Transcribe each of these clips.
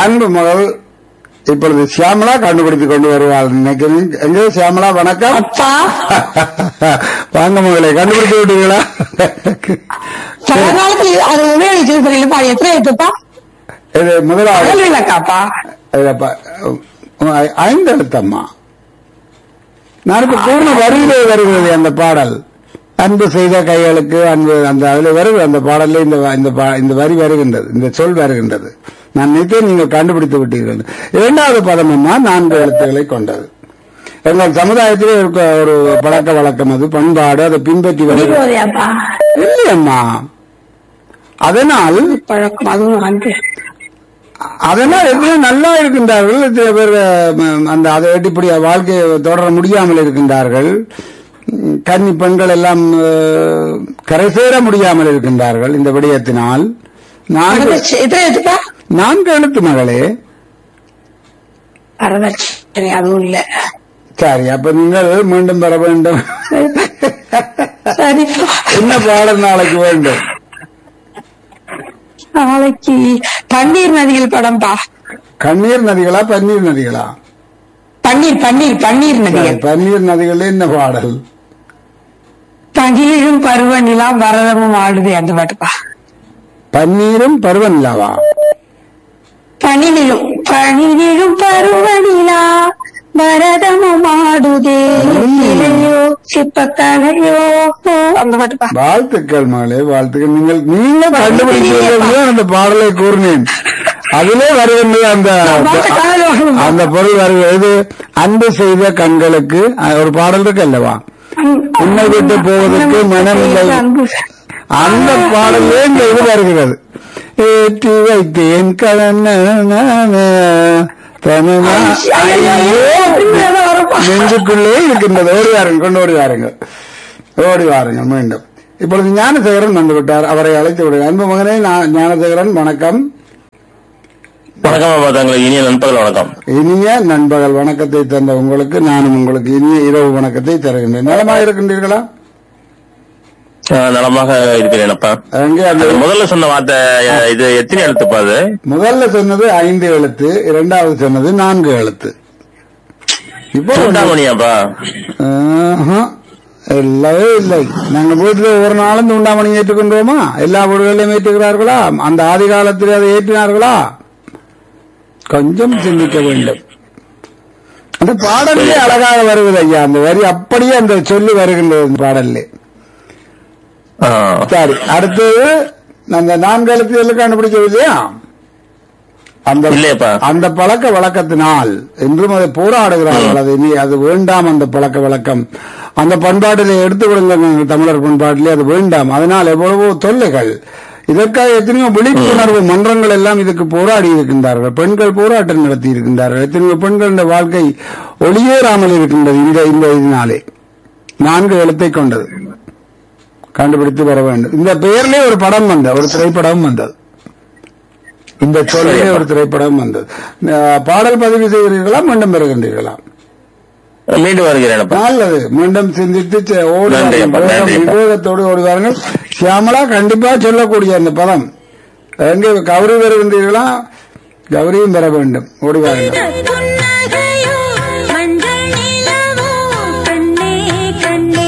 அன்பு மகள் இப்பொழுது சியாமலா கண்டுபிடித்து கொண்டு வருவாள் நினைக்கிறேன் எங்கே சியாமலா வணக்கம் அப்பா வாங்க மகளே கண்டுபிடித்து விட்டீங்களா பழங்காலத்துல அது உபயோகிச்சிருப்பா இல்லப்பா எத்தனை எழுத்துப்பா இது முதலாவது அகல் விளக்காப்பா இதப்பா, ஐ- ஐந்து எழுத்தம்மா நான் இப்ப பூர்ண வரியிலே வருகிறது அந்த பாடல் அன்பு செய்த கைகளுக்கு அன்பு அந்த அதுல வருது அந்த பாடல்ல இந்த வ- இந்த பா- இந்த வரி வருகின்றது இந்த சொல் வருகின்றது நான் நினைத்தேன் நீங்கள் கண்டுபிடித்து விட்டீர்கள் இரண்டாவது பதமம்மா நான்கு எழுத்துக்களை கொண்டது எங்கள் சமுதாயத்திலே இருக்க ஒரு பழக்க வழக்கம் அது பண்பாடு அதை பின்பற்றி வருகிறது போதையாப்பா இல்லையம்மா அதனால் பழக்கம் அதுவும் வந்து அதெல்லாம் எத்தனை நல்லா இருக்கின்றார்கள் சில பேர் ம், அந்த அதை இப்படி வாழ்க்கையை தொடர முடியாமல் இருக்கின்றார்கள் ம், கன்னி பெண்கள் எல்லாம் அஹ், கரை சேர முடியாமல் இருக்கின்றார்கள் இந்த விடயத்தினால் நான்கு எத்தனை எழுத்துப்பா நான்கு எழுத்து மகளே வரதட்சணை அதுவும் இல்ல சரி அப்ப நீங்கள் மீண்டும் பெற வேண்டும் சரிப்பா என்ன பாடல் நாளைக்கு வேண்டும் நாளைக்கு தண்ணீர் நதிகள் படம்பா கண்ணீர் நதிகளா பன்னீர் நதிகளா பன்னீர் பன்னீர் பன்னீர் நதிகள் பன்னீர் நதிகள் என்ன பாடல் தண்ணீரும் பருவ நிலா பரதமும் ஆடுது அந்த பாட்டுப்பா பன்னீரும் பருவநிலாவா பனிநிலும் பனிநிலும் பருவ நிலா பரதமும் ஆடுதே இலையோ சிப்பத்தலையோ அந்த பாட்டுப்பா வாழ்த்துக்கள் மகளே வாழ்த்துக்கள் நீங்கள் நீங்கள் கண்டுபிடிச்சீர்கள் அந்த பாடலை கூறினேன் அதிலே வருகின்றது அந்த பாட்டு காதுல வாங்கணும். அந்த பொருள் வருகிறது அன்பு செய்த கண்களுக்கு அஹ், ஒரு பாடல் இருக்கு அல்லவா உன்னை விட்டு போவதற்கு மனமில்லை அன்பு அந்த பாடலே இந்த இது வருகிறது ஏற்றி வைத்தேன் கலன நெஞ்சுக்குள்ளே இருக்கின்றது ஓடி வாருங்கள் கொண்டு ஓடி வாருங்கள் ஓடி வாருங்கள் மீண்டும் இப்பொழுது ஞானசேகரன் வந்து விட்டார் அவரை அழைத்து விடுங்கள் அன்பு மகனே ஞா- ஞானசேகரன் வணக்கம் வணக்கம் அப்பா தங்களுக்கு இனிய நண்பர்கள் வணக்கம் இனிய நண்பகல் வணக்கத்தை தந்த உங்களுக்கு நானும் உங்களுக்கு இனிய இரவு வணக்கத்தை தருகின்றேன் நலமாக இருக்கின்றீர்களா அஹ் நலமாக இருக்கிறேன் அப்பா அங்கே அந்த அது முதல்ல சொன்ன வார்த்தை அஹ், இது எத்தனை எழுத்துப்பா அது முதல்ல சொன்னது ஐந்து எழுத்து இரண்டாவது சொன்னது நான்கு எழுத்து இப்போ சூண்டாமணியாப்பா ஆஹா, இல்லவே இல்லை நாங்க வீட்டுல ஒரு நாளும் தூண்டாமணி ஏற்றுக்கொண்டோமா எல்லா வீடுகளிலும் ஏற்றுகிறார்களா அந்த ஆதி காலத்தில் அதை ஏற்றினார்களா கொஞ்சம் சிந்திக்க வேண்டும் அந்த பாடலே அழகாக வருவது ஐயா அந்த வரி அப்படியே அந்த சொல்லி வருகின்றது அந்த பாடல்லே அஹ், சரி அடுத்தது அந்த நான்கு எழுத்துக்கள் கண்டுபிடிச்சது இல்லையா அந்த இல்லையப்பா அந்த பழக்க வழக்கத்தினால் என்றும் அதை போராடுகிறார்கள் அது இனி அது வேண்டாம் அந்த பழக்க வழக்கம் அந்த பண்பாட்டிலே எடுத்து விடுங்க நீங்கள் தமிழர் பண்பாட்டிலே அது வேண்டாம் அதனால் எவ்வளவோ தொல்லைகள் இதற்காக எத்தனையோ விழிப்புணர்வு மன்றங்கள் எல்லாம் இதுக்கு போராடி இருக்கின்றார்கள் பெண்கள் போராட்டம் நடத்தி இருக்கின்றார்கள் எத்தனையோ பெண்களின் வாழ்க்கை ஒளியேறாமல் இருக்கின்றது இந்த இந்த இதனாலே நான்கு எழுத்தை கொண்டது கண்டுபிடித்து வர வேண்டும் இந்த பெயர்லயே ஒரு படம் வந்தது ஒரு திரைப்படம் வந்தது இந்த சொல்லே ஒரு திரைப்படம் வந்தது அஹ், பாடல் பதிவு செய்கிறீர்களா மீண்டும் பெறுகின்றீர்களா மீண்டும் வருகிறேன் அப்பா நல்லது மீண்டும் சிந்தித்து செ- ஓடி நன்றி வாருங்கள். அப்பா, நன்றி வேகம், அப்பா. விவேகத்தோடு ஓடி வாருங்கள் சியாமலா கண்டிப்பா சொல்லக்கூடிய அந்த பதம் எங்கே கௌரி வருகின்றீர்களா கௌரியும் பெற வேண்டும் ஓடி வாருங்கள் புன்னகையோ மஞ்சள் நிலவோ கண்ணே கண்ணே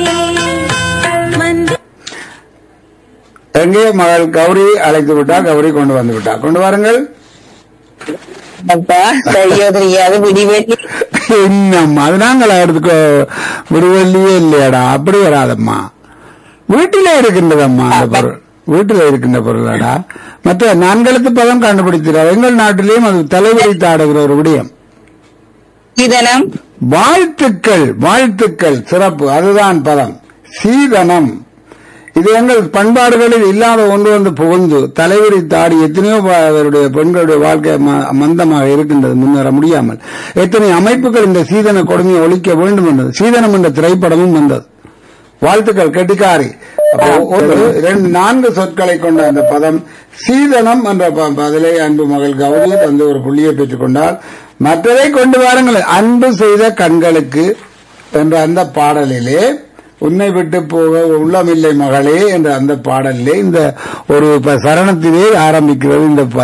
மந்தி எங்கே மகள் கௌரி அழைத்து விட்டா கௌரி கொண்டு வந்து விட்டா கொண்டு வாருங்கள் அப்பா தெரியா தெரியாது விடிவேட்டி என்னம்மா அது நாங்கள் எடுத்துக்கோ விடுவெள்ளியே இல்லையாடா அப்படி வராதம்மா வீட்டிலே இருக்கின்றதம்மா அந்த பொருள் வீட்டிலே இருக்கின்ற பொருளாடா மற்ற நான்கெழுத்து பதம் கண்டுபிடிக்கிறார் எங்கள் நாட்டிலேயும் அது தலைவரித்து ஆடுகிற ஒரு விடயம் இதனம் வாழ்த்துக்கள் வாழ்த்துக்கள் சிறப்பு அதுதான் பதம் சீதனம் இது எங்கள் பண்பாடுகளில் இல்லாத ஒன்று வந்து புகுந்து தலைவரி தாடி எத்தனையோ ப- அவருடைய பெண்களுடைய வாழ்க்கை ம- மந்தமாக இருக்கின்றது முன்னேற முடியாமல் எத்தனை அமைப்புகள் இந்த சீதன கொடுமையை ஒழிக்க வேண்டும் என்றது சீதனம் என்ற திரைப்படமும் வந்தது வாழ்த்துக்கள் கெட்டிக்காரி அப்போ ஒரு இரண்டு நான்கு சொற்களை கொண்ட அந்த பதம் சீதனம் என்ற ப- பதிலை அன்பு மகள் கௌரி தந்து ஒரு புள்ளியை பெற்றுக் கொண்டால் மற்றதை கொண்டு வாருங்கள் அன்பு செய்த கண்களுக்கு என்ற அந்த பாடலிலே உன்னை விட்டு போக உள்ளமில்லை மகளே என்ற அந்த பாடலிலே இந்த ஒரு ப- சரணத்திலே ஆரம்பிக்கிறது இந்த பதம்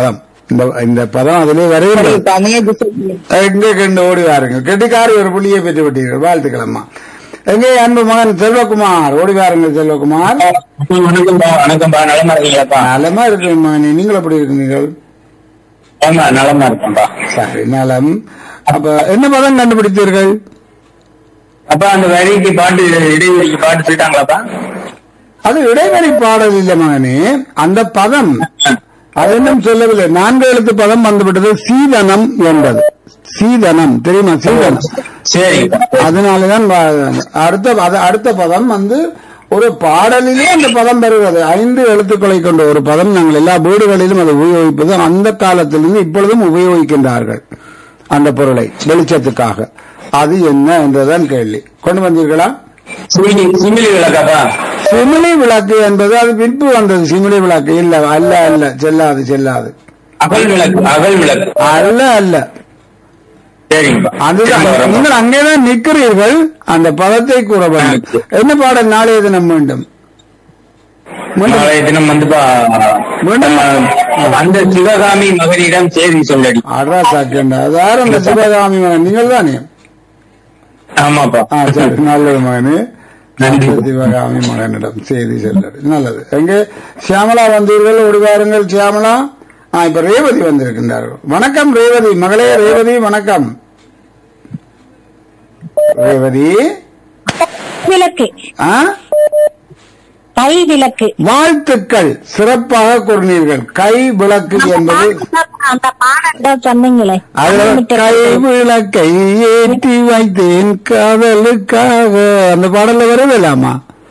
இந்த இந்த பதம் அதிலே வரையும் இப்ப அமைய திசை- எங்கே கண்டு ஓடி வாருங்கள் கெட்டிக்காரி ஒரு புள்ளியை பெற்று விட்டீர்கள் வாழ்த்துக்களம்மா எங்கே அன்பு மகன் செல்வகுமார் ஓடி வாருங்கள் செல்வகுமார் வணக்கம்பா வணக்கம்பா நலமா இருக்கீங்களாப்பா நலமா இருக்கு மகனே நீங்கள் எப்படி இருக்கிறீர்கள் ஆமா நலமா இருக்கேன்பா சரி நலம் அப்ப என்ன பதம் கண்டுபிடித்தீர்கள் அப்பா அந்த வரிக்கு பாட்டு இடைவெளிக்கு பாட்டு சொல்லிட்டாங்களாப்பா அது இடைவெளி பாடல் இல்லை மகனே அந்த பதம் அது இன்னும் சொல்லவில்லை நான்கு எழுத்து பதம் வந்துவிட்டது சீதனம் என்பது சீதனம் தெரியுமா சீதனம் சரி அதனாலதான் வா- அடுத்த அது அடுத்த பதம் வந்து ஒரு பாடலிலே அந்த பதம் பெறுகிறது ஐந்து எழுத்துக்களை கொண்ட ஒரு பதம் நாங்கள் எல்லா வீடுகளிலும் அதை உபயோகிப்பது அந்த காலத்திலிருந்து இப்பொழுதும் உபயோகிக்கின்றார்கள் அந்த பொருளை வெளிச்சத்துக்காக அது என்ன என்றுதான் கேள்வி கொண்டு வந்தீர்களா சிமிலி சிமிலி விளக்காப்பா சிமிலி விளக்கு என்பது அது பின்பு வந்தது சிமிலி விளக்கு இல்ல அல்ல அல்ல செல்லாது செல்லாது அகல் விளக்கு அகல் விளக்கு அல்ல அல்ல சரிங்கப்பா அதுதான் நீங்கள் அங்கேதான் நிற்கிறீர்கள் அந்த பதத்தை கூற வேண்டும் என்ன பாடல் நாளைய தினம் மீண்டும் மீண்டும் நாளைய தினம் வந்துப்பா மீண்டும் ஆஹ், அந்த சிவகாமி மகனிடம் செய்தி சொல்லடி அடா சாக்கண்டா அது யார் அந்த சிவகாமி மகன் நீங்கள் தானே ஆமாப்பா ஆ சரி நல்லது மகனே நன்றி. அந்த சிவகாமி மகனிடம் செய்தி செல்லது நல்லது எங்கே சியாமலா வந்தீர்கள் ஓடி வாருங்கள் சியாமலா ஆ இப்ப ரேவதி வந்திருக்கின்றார்கள் வணக்கம் ரேவதி மகளே ரேவதி வணக்கம் ரேவதி விளக்கு ஆ கை விளக்கு வாழ்த்துக்கள் சிறப்பாக கூறினீர்கள் கை விளக்கு என்பது அந்த பாடம் சொன்னீங்களே அதுல கை விளக்கை ஏற்றி வைத்தேன் காதலுக்காக அந்த பாடல்ல வருதில்லாமா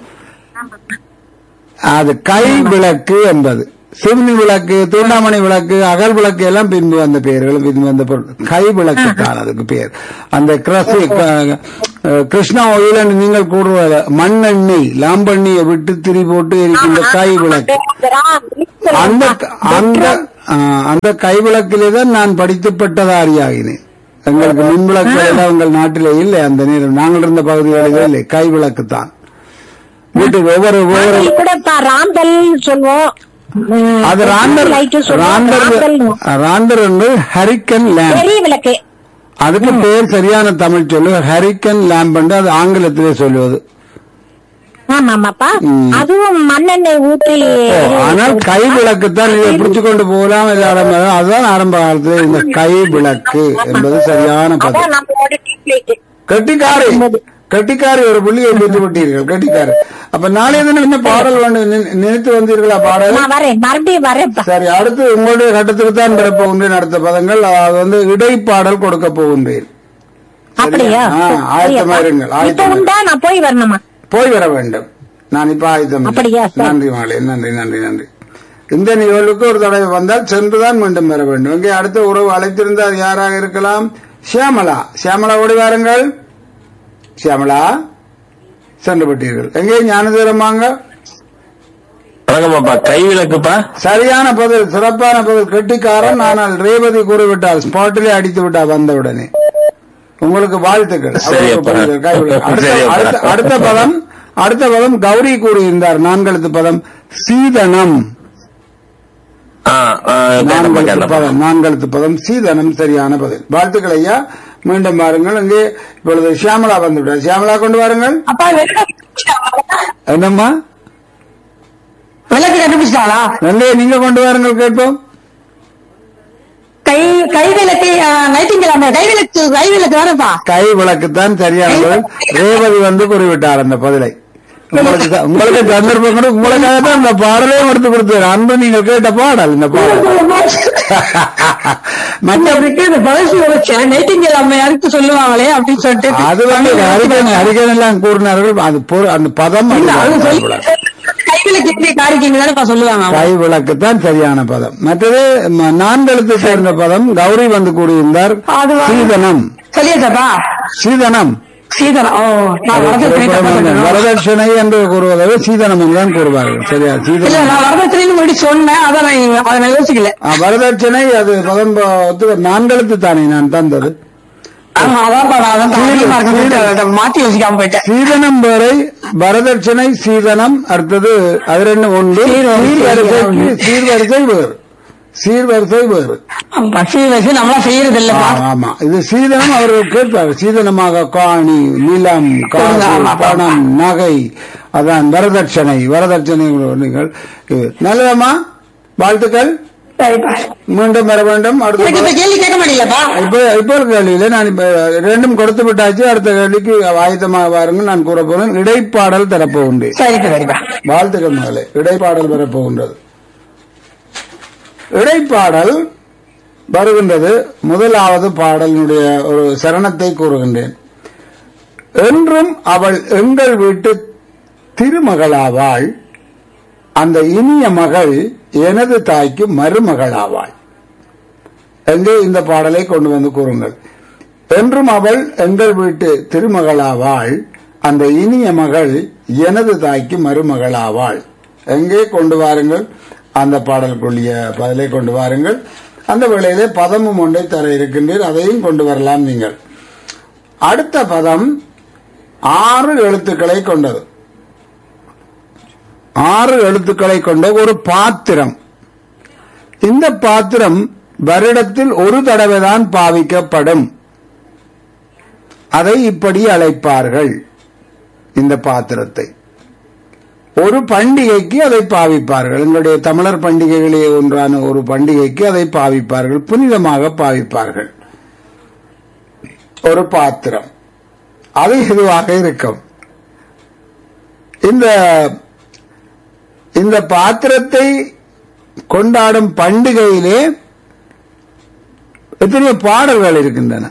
அது கை விளக்கு என்பது சிறுமி விளக்கு தூண்டாமணி விளக்கு அகல் விளக்கு எல்லாம் பின்பு வந்த பெயர்களும் பின்பு வந்த பொருள் கை விளக்கு தான் அதுக்கு பேர் அந்த கிரசி க- அஹ் கிருஷ்ணா oil என்று நீங்கள் கூறுவத மண்ணெண்ணெய் லாம்பெண்ணியை விட்டு திரி போட்டு இருக்கின்ற கை விளக்கு அந்த அந்த ஆ, அந்த கைவிளக்கிலே தான் நான் படித்து பட்டதாரியாகினேன் எங்களுக்கு மின் விளக்குகள் எல்லாம் உங்கள் நாட்டிலே இல்லை அந்த நேரம் நாங்கள் இருந்த பகுதிகளிலே இல்லை கைவிளக்கு தான் வீட்டுக்கு ஒவ்வொரு ஒவ்வொரு கூட இப்ப ராந்தல் சொல்லுவோம் உம், அது ராண்டர் லைட்டு சொல்லுவோம் ராண்டர் ராந்தல் ராண்டர் என்று ஹரிக்கன் லேம்ப் பெரிய விளக்கு அதுக்கு பேர் சரியான தமிழ் சொல்லு ஹரிக்கன் லேம்ப் என்று அது ஆங்கிலத்திலே சொல்லுவது ஆமா ஆமாப்பா ம். அதுவும் மண்ணெண்ணெய் ஊற்றி ஓ, ஆனால் கை விளக்கு தான் இதை பிடிச்சு கொண்டு போகலாம் இது ஆரம்ப அதுதான் ஆரம்ப காலத்தில் இந்த கை விளக்கு என்பது சரியான பதம் அதான் நம்மளோட டியூப் லைட் கட்டிக்காரி கட்டிக்காரி ஒரு புள்ளியை பெற்று விட்டீர்கள் கட்டிக்காரி அப்ப நாளைய தினம் என்ன பாடல் வேண்டும் நினை- நினைத்து வந்தீர்களா பாடல் நான் வரேன் மறுபடியும் வரேன்ப்பா சரி அடுத்து உங்களுடைய கட்டத்துக்கு தான் பெறப் போகின்றேன் அடுத்த பதங்கள் அது வந்து இடைப்பாடல் கொடுக்க போகின்றேன் அப்படியா ஆ, ஆயத்தமா இருங்கள், இப்ப ஆயத்தமா உண்டா நான் போய் வரணுமா போய் வர வேண்டும் நான் இப்ப ஆயத்தம் அப்படியா, சரி. நன்றி மாலை நன்றி நன்றி நன்றி இந்த நிகழ்வுக்கு ஒரு தடவை வந்தால் சென்றுதான் மீண்டும் வர வேண்டும் இங்கே அடுத்த உறவு அழைத்திருந்தால் யாராக இருக்கலாம் சியாமலா சியாமலா ஓடி வாருங்கள் சியாமலா சென்று விட்டீர்கள் எங்கே ஞானதீரம் வாங்க வணக்கம்ப்பா கை விளக்குப்பா சரியான பதில் சிறப்பான பதில் கெட்டிக்காரன் ஆனால் ரேவதி கூறிவிட்டால் ஸ்பாட்டிலே அடித்து விட்டா வந்தவுடனே உங்களுக்கு வாழ்த்துக்கள் சரி அவருக்கு அப்பா. புரியுது, கைவிடு. அடுத்த- சரி அப்பா. அடுத்த- அடுத்த பதம் அடுத்த பதம் கௌரி கூறியிருந்தார் நான்கெழுத்து பதம் சீதனம் ஆ ஆ, கேட்டப்பா நான்கெழுத்து கேட்டப்பா பதம் நான்கெழுத்து பதம் சீதனம் சரியான பதில் வாழ்த்துக்கள் ஐயா மீண்டும் பாருங்கள் இங்கே இப்பொழுது சியாமலா வந்துவிட்டார் சியாமலா கொண்டு வாருங்கள் அப்பா என்னம்மா விளக்கு கண்டுபிடிச்சாளா நன்றே நீங்க கொண்டு வாருங்கள் கேட்போம் கை கை விளக்கு நைட்டிங்கலாம கை விளக்கு கை விளக்கு தானேப்பா கை விளக்குத்தான் சரியான பதில் ரேவதி வந்து குறிவிட்டார் அந்த பதிலை உங்களுக்கு த- உங்களுக்கு சந்தர்ப்பம் கூட உங்களுக்காக தான் இந்த பாடலையும் எடுத்து கொடுத்தார் அன்பு நீங்கள் கேட்ட பாடல் இந்த பாடல் மற்ற இந்த பழசு வச்சேன் நைட்டிங்கல் அம்மையாருக்கு சொல்லுவாங்களே அப்படின்னு சொல்லிட்டு அது வந்து அறிக்கை அறிக்கை எல்லாம் கூறினார்கள் அது பொரு- அந்த பதம் அதுதான். கை விளக்கு எப்படி காரிக்கீங்க தானேப்பா சொல்லுவாங்க கை விளக்குத்தான் சரியான பதம் மற்றது ம- நான்கெழுத்து சேர்ந்த பதம் கௌரி வந்து கூறியிருந்தார் அது வந்து- சீதனம் சொல்லியாச்சாப்பா சீதனம் சீதனம் ஓ நான் வரதட்சணை தப்பா சொன்னேன். வரதட்சணை என்று கூறுவதை சீதனம் என்றுதான் கூறுவார்கள் சரியா இல்ல சீதனம் நான் வரதட்சணைன்னு முன்னாடி சொன்னேன் அதான் நான் அதை நான் யோசிக்கல ஆ, வரதட்சணை அது பதம் ப- ஒத்து- நான்கெழுத்து தானே நான் தந்தது ஆமா அதான்ப்பா நான் அதான் அதிகமா இருக்குன்னு அதை மாத்தி யோசிக்காம போயிட்டேன் சீதனம் வேறை வரதட்சணை சீதனம் அடுத்தது அது ரெண்டு ஒன்று சீர்வரிசை. சீர்வரிசைக்கு சீர்வரிசை வேறு சீர்வரிசை வேறு பசி வயசு நம்மளா செய்யறது இல்லப்பா ஆ, ஆமா இது சீதனம் அவர்கள் கேட்பார் சீதனமாக காணி நிலம் காசு பணம் நகை அதான் வரதட்சணை வரதட்சணை நீங்கள் இது. நல்லதம்மா வாழ்த்துக்கள் சரிப்பா மீண்டும் வர வேண்டும் எனக்கு அடுத்த இப்ப கேள்வி கேட்க மாட்டீங்களப்பா இப்ப இப்ப ஒரு கேள்வியில நான் இப்ப ரெண்டும் கொடுத்து விட்டாச்சு அடுத்த கேள்விக்கு ஆயத்தமாக பாருங்க நான் கூற போறேன் இடைப்பாடல் தரப்போகின்றேன் சரிப்பா சரிப்பா வாழ்த்துக்கள் மகளே இடைப்பாடல் வரப்போகின்றது இடைப்பாடல் வருகின்றது முதலாவது பாடலினுடைய ஒரு சரணத்தை கூறுகின்றேன் என்றும் அவள் எங்கள் வீட்டு திருமகளாவாள் அந்த இனிய மகள் எனது தாய்க்கு மருமகளாவாள் எங்கே இந்த பாடலை கொண்டு வந்து கூறுங்கள் என்றும் அவள் எங்கள் வீட்டு திருமகளாவாள் அந்த இனிய மகள் எனது தாய்க்கு மருமகளாவாள் எங்கே கொண்டு வாருங்கள் அந்த பாடலுக்குரிய பதிலை கொண்டு வாருங்கள் அந்த வேளையிலே பதமும் ஒன்றை தர இருக்கின்றீர் அதையும் கொண்டு வரலாம் நீங்கள் அடுத்த பதம் ஆறு எழுத்துக்களை கொண்டது ஆறு எழுத்துக்களை கொண்ட ஒரு பாத்திரம் இந்த பாத்திரம் வருடத்தில் ஒரு தடவை தான் பாவிக்கப்படும் அதை இப்படி அழைப்பார்கள் இந்த பாத்திரத்தை ஒரு பண்டிகைக்கு அதை பாவிப்பார்கள் எங்களுடைய தமிழர் பண்டிகைகளே ஒன்றான ஒரு பண்டிகைக்கு அதை பாவிப்பார்கள் புனிதமாக பாவிப்பார்கள் ஒரு பாத்திரம் அது இதுவாக இருக்கும் இந்த இந்த பாத்திரத்தை கொண்டாடும் பண்டிகையிலே எத்தனையோ பாடல்கள் இருக்கின்றன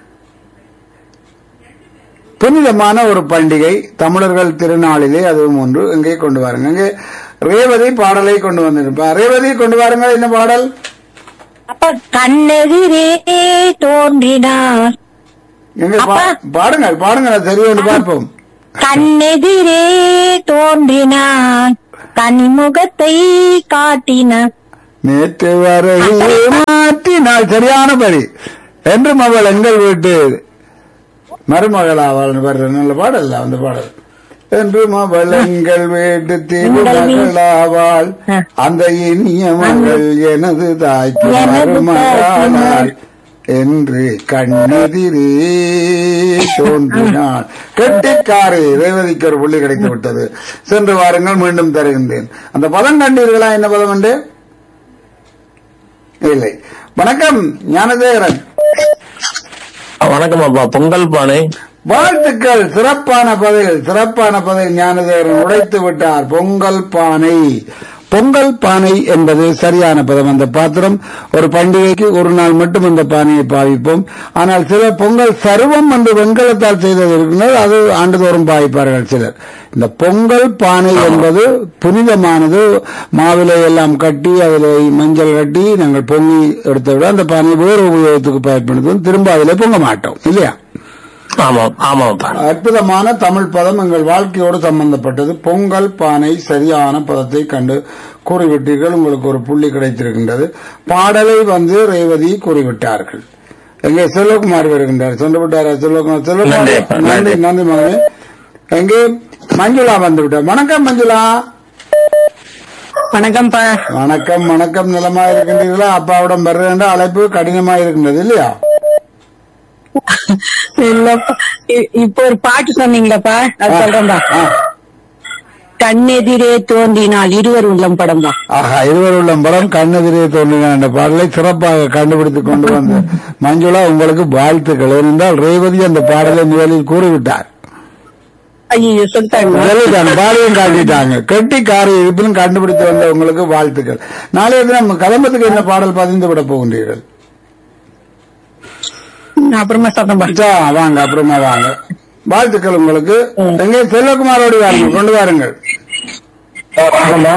புனிதமான ஒரு பண்டிகை தமிழர்கள் திருநாளிலே அதுவும் ஒன்று இங்கே கொண்டு வாருங்க இங்கே ரேவதி பாடலை கொண்டு வந்திருப்பார் ரேவதி கொண்டு வாருங்க என்ன பாடல் அப்ப கண்ணெதிரே தோன்றினார் எங்க பா- பாடுங்கள் பாடுங்கள் தெரியும் பார்ப்போம் கண்ணெதிரே தோன்றினான் கனிமுகத்தை காட்டினான் நேற்று வரை மாற்றினாள் சரியான படி என்றும் அவள் எங்கள் வீட்டு மருமகள் அவள் வருது நல்ல பாடல் அந்த பாடல் என்றும் அவள் எங்கள் வீட்டு திருமகளாவாள் அந்த இனிய மகள் எனது தாய்க்கு எனது மருமகளானாள் என்று கண்ணெதிரே தோன்றினாள் கெட்டிக்காரி ரேவதிக்கு ஒரு புள்ளி கிடைத்து விட்டது சென்று வாருங்கள் மீண்டும் தருகின்றேன் அந்த பதம் கண்டீர்களா என்ன பதம் உண்டு இல்லை வணக்கம் ஞானதேகரன் வணக்கம் அப்பா பொங்கல் பானை வாழ்த்துக்கள் சிறப்பான பதில் சிறப்பான பதில் ஞானதேவரன் உடைத்து விட்டார் பொங்கல் பானை பொங்கல் பானை என்பது சரியான பதம் அந்த பாத்திரம் ஒரு பண்டிகைக்கு ஒரு நாள் மட்டும் அந்த பானையை பாவிப்போம் ஆனால் சில பொங்கல் சர்வம் என்று வெண்கலத்தால் செய்தது இருக்கிறது அது ஆண்டுதோறும் பாவிப்பார்கள் சிலர் இந்த பொங்கல் பானை என்பது புனிதமானது மாவிலை எல்லாம் கட்டி அதில் மஞ்சள் கட்டி நாங்கள் பொங்கி எடுத்த விட அந்த பானை வேறு உபயோகத்துக்கு பயன்படுத்தும் திரும்ப அதில் பொங்க மாட்டோம் இல்லையா ஆமாம் ஆமாப்பா அற்புதமான தமிழ் பதம் எங்கள் வாழ்க்கையோடு சம்பந்தப்பட்டது பொங்கல் பானை சரியான பதத்தை கண்டு கூறிவிட்டீர்கள் உங்களுக்கு ஒரு புள்ளி கிடைத்திருக்கின்றது பாடலை வந்து ரேவதி கூறிவிட்டார்கள் எங்கே செல்வகுமார் வருகின்றார் சென்று விட்டாரா செல்வகுமார் செல்வகுமார் நன்றி, நன்றி நன்றி மகனே எங்கே மஞ்சுளா வந்து விட்டார் வணக்கம் மஞ்சுளா வணக்கம்ப்பா வணக்கம் வணக்கம் நலமா இருக்கின்றீர்களா அப்பாவிடம் வர வேண்ட அழைப்பு கடினமா இருக்கின்றது இல்லையா இல்லப்பா இ- இப்போ ஒரு பாட்டு சொன்னீங்களப்பா அது சொல்றேன்பா ஆ. கண்ணெதிரே தோன்றினால் இருவர் உள்ளம் படம் தான் ஆஹா இருவர் உள்ள படம் கண்ணெதிரே தோன்றின என்ற பாடலை சிறப்பாக கண்டுபிடித்துக் கொண்டு வந்த மஞ்சுளா உங்களுக்கு வாழ்த்துக்கள் ஏனென்றால் ரேவதி அந்த பாடலை முதலில் கூறிவிட்டார் ஐயோ சொல்லிட்டாங்க முதலில் பாடலையும் காட்டிட்டாங்க கெட்டி காரை இருப்பினும் கண்டுபிடித்து வந்த உங்களுக்கு வாழ்த்துக்கள் நாளைய தினம் கதம்பத்துக்கு என்ன பாடல் பதிந்து விட போகின்றீர்கள் அப்புறமா சொல்றேன்பா சா, வாங்க அப்புறமா வாங்க வாழ்த்துக்கள் உங்களுக்கு எங்கே செல்வகுமாரோடு வாருங்கள் கொண்டு வாருங்கள் வணக்கம்ப்பா.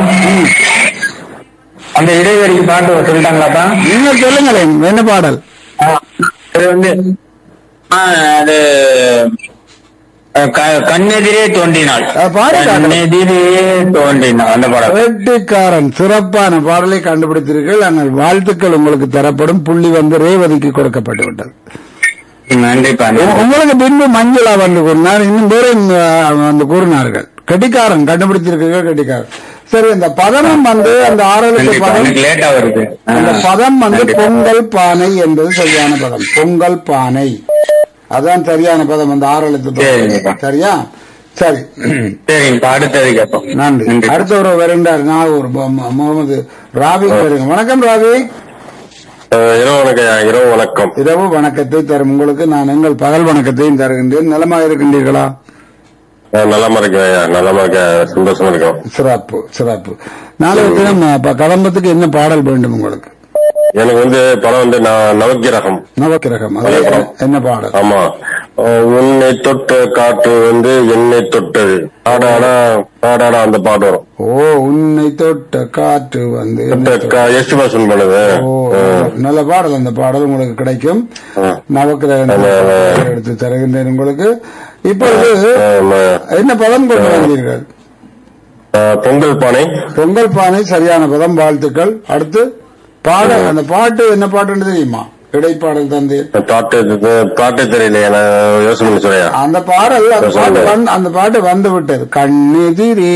அந்த இடைவெளிக்கு பாட்டு சொல்லிட்டாங்களாப்பா நீங்க சொல்லுங்களேன் என்ன பாடல் ஆ, இது வந்து ஆ, அது அஹ், க- கண்ணெதிரே தோன்றினாள் ஆ, பாருங்க. கண்ணெதிரே தோன்றினாள் அந்த படம் வெட்டிக்காரன் சிறப்பான பாடலை கண்டுபிடித்தீர்கள் ஆனால் வாழ்த்துக்கள் உங்களுக்கு தரப்படும் புள்ளி வந்து ரேவதிக்கு கொடுக்கப்பட்டு விட்டது நன்றிப்பா உ- உங்களுக்கு பின்பு மஞ்சுளா வந்து கூறினார் இன்னும் பேரும் அஹ், வந்து கூறினார்கள் கெட்டிக்காரன் கண்டுபிடித்திருக்கீர்கள் கெட்டிக்காரன் சரி அந்த பதனம் வந்து அந்த ஆறு எழுத்து கண்டிப்பா பதம் எனக்கு லேட்டா வருது ஆ, அந்த பதம் வந்து கண்டிப்பா. பொங்கல் பானை என்பது சரியான பதம் பொங்கல் பானை அதான் சரியான பதம் அந்த ஆறு எழுத்து பதம். சரிங்கப்பா. சரியா சரி சரிங்க இப்ப அடுத்தது கேட்போம் நன்றி அடுத்த ஒரு வருண்டார் நான் ஒரு மு- மு- முகமது ராவி வருங்க வணக்கம் ராவி இரவு வணக்கம் இரவு வணக்கம் இரவு வணக்கத்தை தரும் உங்களுக்கு நான் எங்கள் பகல் வணக்கத்தையும் தருகின்றேன் நலமாக இருக்கின்றீர்களா நான் நலமா இருக்கேன் ஐயா நலமா இருக்கேன் சந்தோஷமா இருக்கேன் சிறப்பு சிறப்பு நாளைய தினம் அப்ப கடம்பத்துக்கு என்ன பாடல் வேண்டும் உங்களுக்கு எனக்கு வந்து படம் வந்து நான் நவக்கிரகம் நவக்கிரகம் அது என்ன- என்ன பாடல் ஆமா அஹ் உன்னை தொட்ட காற்று வந்து என்னை தொட்டது பாடாடா பாடாடா அந்த பாட்டு வரும் ஓ உன்னை தொட்ட காற்று வந்து என்னை தொட்ட- எஸ்டி பாசன் பண்ணுது ஓ நல்ல பாடல் அந்த பாடல் உங்களுக்கு கிடைக்கும் ஆ. நவக்கிரகம் எடுத்து தருகின்றேன் உங்களுக்கு இப்பொழுது ஆமா. என்ன பதம் கொண்டு வந்தீர்கள் அஹ் பொங்கல் பானை பொங்கல் பானை சரியான பதம் வாழ்த்துக்கள் அடுத்து பாட அந்த பாட்டு என்ன பாட்டுன்னு தெரியுமா இடைப்பாடல் தந்து பாட்டு பாட்டே தெரியலையே நான் யோசனை பண்ணி சொல்லையா அந்த பாடல் அந்த பாட்டு வந்து அந்த பாட்டு வந்து விட்டது கண்ணெதிரே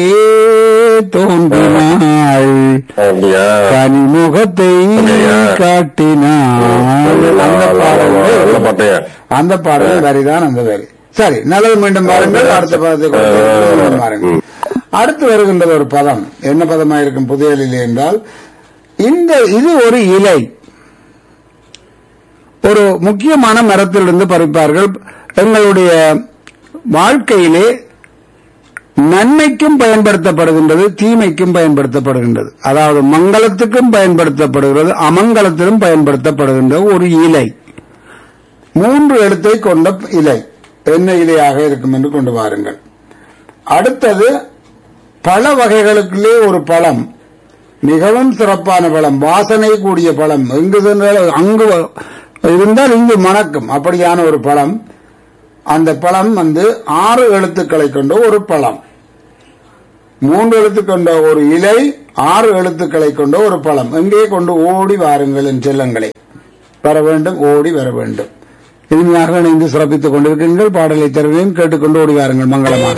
தோன்றினாள் அப்படியா கனிமுகத்தை காட்டினாள் அந்த பாடல் நல்ல பாட்டையா அந்த பாடல் வரிதான் அந்த வரி சரி நல்லது மீண்டும் பாருங்கள் அடுத்த பதத்தை கொடுத்து மீண்டும் பாருங்கள் அடுத்து வருகின்றது ஒரு பதம் என்ன பதமாயிருக்கும் புதையலில் என்றால் இந்த இது ஒரு இலை ஒரு முக்கியமான மரத்திலிருந்து பறிப்பார்கள் எங்களுடைய வாழ்க்கையிலே நன்மைக்கும் பயன்படுத்தப்படுகின்றது தீமைக்கும் பயன்படுத்தப்படுகின்றது அதாவது மங்களத்துக்கும் பயன்படுத்தப்படுகிறது அமங்கலத்திலும் பயன்படுத்தப்படுகின்ற ஒரு இலை மூன்று எழுத்தை கொண்ட இலை என்ன இலையாக இருக்கும் என்று கொண்டு வாருங்கள் அடுத்தது பழ வகைகளுக்குள்ளே ஒரு பழம் மிகவும் சிறப்பான பழம் வாசனை கூடிய பழம் எங்கு சென்றாலும் அங்கு வ- இருந்தால் இங்கு மணக்கும் அப்படியான ஒரு பழம் அந்த பழம் வந்து ஆறு எழுத்துக்களை கொண்ட ஒரு பழம் மூன்று எழுத்து கொண்ட ஒரு இலை ஆறு எழுத்துக்களை கொண்ட ஒரு பழம் எங்கே கொண்டு ஓடி வாருங்கள் என் செல்லங்களே வர வேண்டும் ஓடி வர வேண்டும் இனிமையாக இணைந்து சிறப்பித்துக் கொண்டிருக்கிறீர்கள் பாடலை தருவேன் கேட்டுக்கொண்டு ஓடி வாருங்கள் மங்களமாக